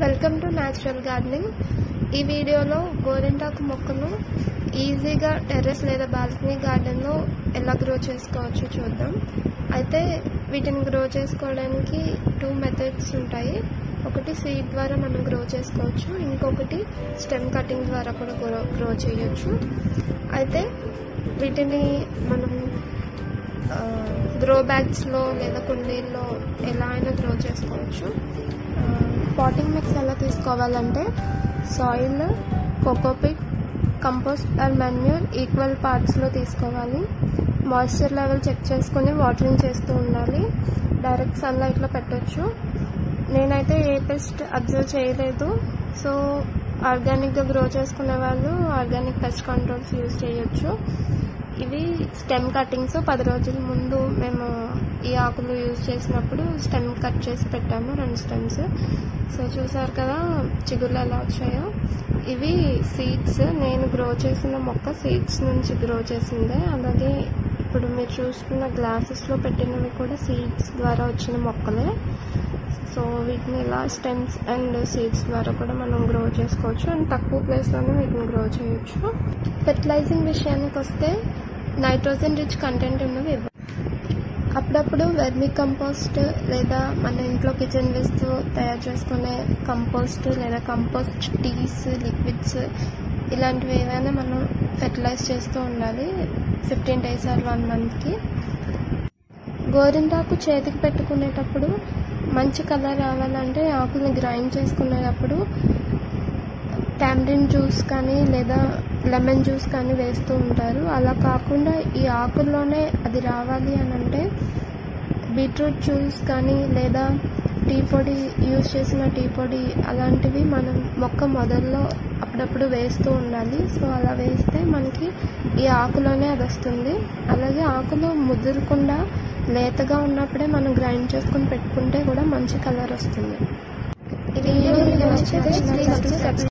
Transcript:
welcome to natural gardening ఈ వీడియోలో గోరింటాకు మొక్కను ఈజీగా టెర్రస్ లేదా బాల్కనీ గార్డెన్లో ఎలా గ్రో చేసుకోవచ్చో చూద్దాం అయితే వీటిని గ్రో చేసుకోవడానికి టూ మెథడ్స్ ఉంటాయి ఒకటి సీడ్ ద్వారా మనం గ్రో చేసుకోవచ్చు ఇంకొకటి స్టెమ్ కటింగ్ ద్వారా కూడా గ్రో గ్రో చేయొచ్చు అయితే వీటిని మనం గ్రో బ్యాగ్స్లో లేదా కుండీల్లో ఎలా అయినా గ్రో చేసుకోవచ్చు పాటింగ్ మిక్స్ ఎలా తీసుకోవాలంటే soil cocopeat compost and manure equal పార్ట్స్లో తీసుకోవాలి మాయిశ్చర్ లెవెల్ చెక్ చేసుకొని వాటరింగ్ చేస్తూ ఉండాలి డైరెక్ట్ సన్లైట్లో పెట్టొచ్చు నేనైతే ఏ పెస్ట్ అబ్జర్వ్ చేయలేదు సో ఆర్గానిక్గా గ్రో చేసుకునే వాళ్ళు ఆర్గానిక్ పెస్ట్ కంట్రోల్స్ యూజ్ చేయొచ్చు ఇవి స్టెమ్ కటింగ్స్ పది రోజుల ముందు మేము ఈ ఆకులు యూజ్ చేసినప్పుడు స్టెమ్ కట్ చేసి పెట్టాము రెండు స్టెమ్స్ సో చూసారు కదా చిగుర్లు ఎలా వచ్చాయో ఇవి సీడ్స్ నేను గ్రో చేసిన మొక్క సీడ్స్ నుంచి గ్రో చేసిందే అలాగే ఇప్పుడు మీరు చూస్తున్న గ్లాసెస్లో పెట్టినవి కూడా సీడ్స్ ద్వారా వచ్చిన మొక్కలే సో వీటిని ఇలా స్టెమ్స్ అండ్ సీడ్స్ ద్వారా కూడా మనం గ్రో చేసుకోవచ్చు అండ్ తక్కువ ప్లేస్లోనే వీటిని గ్రో చేయొచ్చు ఫెర్టిలైజింగ్ విషయానికి వస్తే నైట్రోజన్ రిచ్ కంటెంట్ ఉన్నవి ఇవ్వాలి అప్పుడప్పుడు వెర్మి కంపోస్ట్ లేదా మన ఇంట్లో కిచెన్ వేస్ట్ తయారు చేసుకునే కంపోస్ట్ లేదా కంపోస్ట్ టీస్ లిక్విడ్స్ ఇలాంటివి ఏవైనా మనం ఫెర్టిలైజ్ చేస్తూ ఉండాలి ఫిఫ్టీన్ డేస్ ఆర్ వన్ మంత్కి గోరింటాకు చేతికి పెట్టుకునేటప్పుడు మంచి కలర్ రావాలంటే ఆకుల్ని గ్రైండ్ చేసుకునేటప్పుడు టామ్రిన్ జ్యూస్ కానీ లేదా లెమన్ జ్యూస్ కానీ వేస్తూ ఉంటారు అలా కాకుండా ఈ ఆకుల్లోనే అది రావాలి అని అంటే బీట్రూట్ జ్యూస్ కానీ లేదా టీ పొడి యూజ్ చేసిన టీ పొడి అలాంటివి మనం మొక్క మొదల్లో అప్పుడప్పుడు వేస్తూ ఉండాలి సో అలా వేస్తే మనకి ఈ ఆకులోనే అది వస్తుంది అలాగే ఆకులు ముదురకుండా లేతగా ఉన్నప్పుడే మనం గ్రైండ్ చేసుకుని పెట్టుకుంటే కూడా మంచి కలర్ వస్తుంది ఈ వీడియో నచ్చితే ప్లీజ్